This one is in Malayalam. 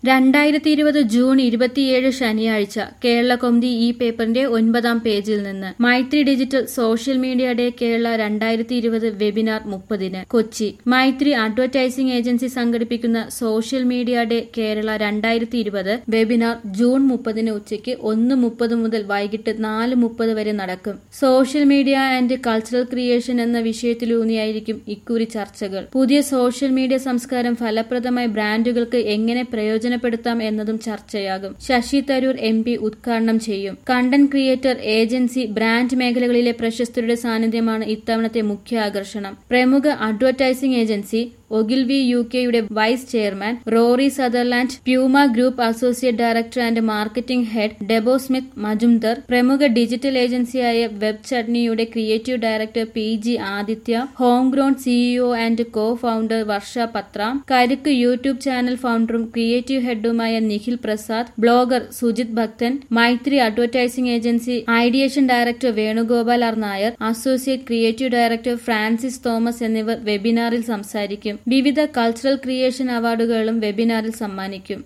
രണ്ടായിരത്തി ഇരുപത് ജൂൺ ഇരുപത്തിയേഴ് ശനിയാഴ്ച കേരള കൊന്തി ഈ പേപ്പറിന്റെ ഒൻപതാം പേജിൽ നിന്ന് Maithri digital social media day Kerala രണ്ടായിരത്തി ഇരുപത് വെബിനാർ മുപ്പതിന് കൊച്ചി മൈത്രി അഡ്വർടൈസിംഗ് ഏജൻസി സംഘടിപ്പിക്കുന്ന സോഷ്യൽ മീഡിയ ഡേ കേരള രണ്ടായിരത്തി ഇരുപത് വെബിനാർ ജൂൺ മുപ്പതിന് ഉച്ചയ്ക്ക് ഒന്ന് മുപ്പത് മുതൽ വൈകിട്ട് നാല് മുപ്പത് വരെ നടക്കും social media and cultural creation എന്ന വിഷയത്തിലൂന്നിയായിരിക്കും ഇക്കുറി ചർച്ചകൾ പുതിയ സോഷ്യൽ മീഡിയ സംസ്കാരം ഫലപ്രദമായി ബ്രാൻഡുകൾക്ക് എങ്ങനെ പ്രയോജനപ്പെടുത്താം എന്നതും ചർച്ചയാകും ശശി തരൂർ എം പി ഉദ്ഘാടനം ചെയ്യും കണ്ടന്റ് ക്രിയേറ്റർ ഏജൻസി ബ്രാൻഡ് മേഖലകളിലെ പ്രശസ്തരുടെ സാന്നിധ്യമാണ് ഇത്തവണത്തെ മുഖ്യ ആകർഷണം പ്രമുഖ അഡ്വർടൈസിംഗ് ഏജൻസി ഒഗിൽവി യു കെയുടെ vice chairman Rory Sutherland Puma group associate director and marketing head Debosmita Majumdar പ്രമുഖ ഡിജിറ്റൽ ഏജൻസിയായ വെബ് ചട്നിയുടെ creative director P G Aditya homegrown CEO and co founder Varsha Patra കരുക്ക് യൂട്യൂബ് ചാനൽ ഫൗണ്ടറും ക്രിയേറ്റീവ് ഹെഡുമായ Nikhil Prasad blogger Sujith Bhakthan Maithri advertising agency ideation director Venugopal R Nair associate creative director Francis Thomas എന്നിവർ വെബിനാറിൽ സംസാരിക്കും വിവിധ കൾച്ചറൽ ക്രിയേഷൻ അവാർഡുകളും വെബിനാറിൽ സമ്മാനിക്കും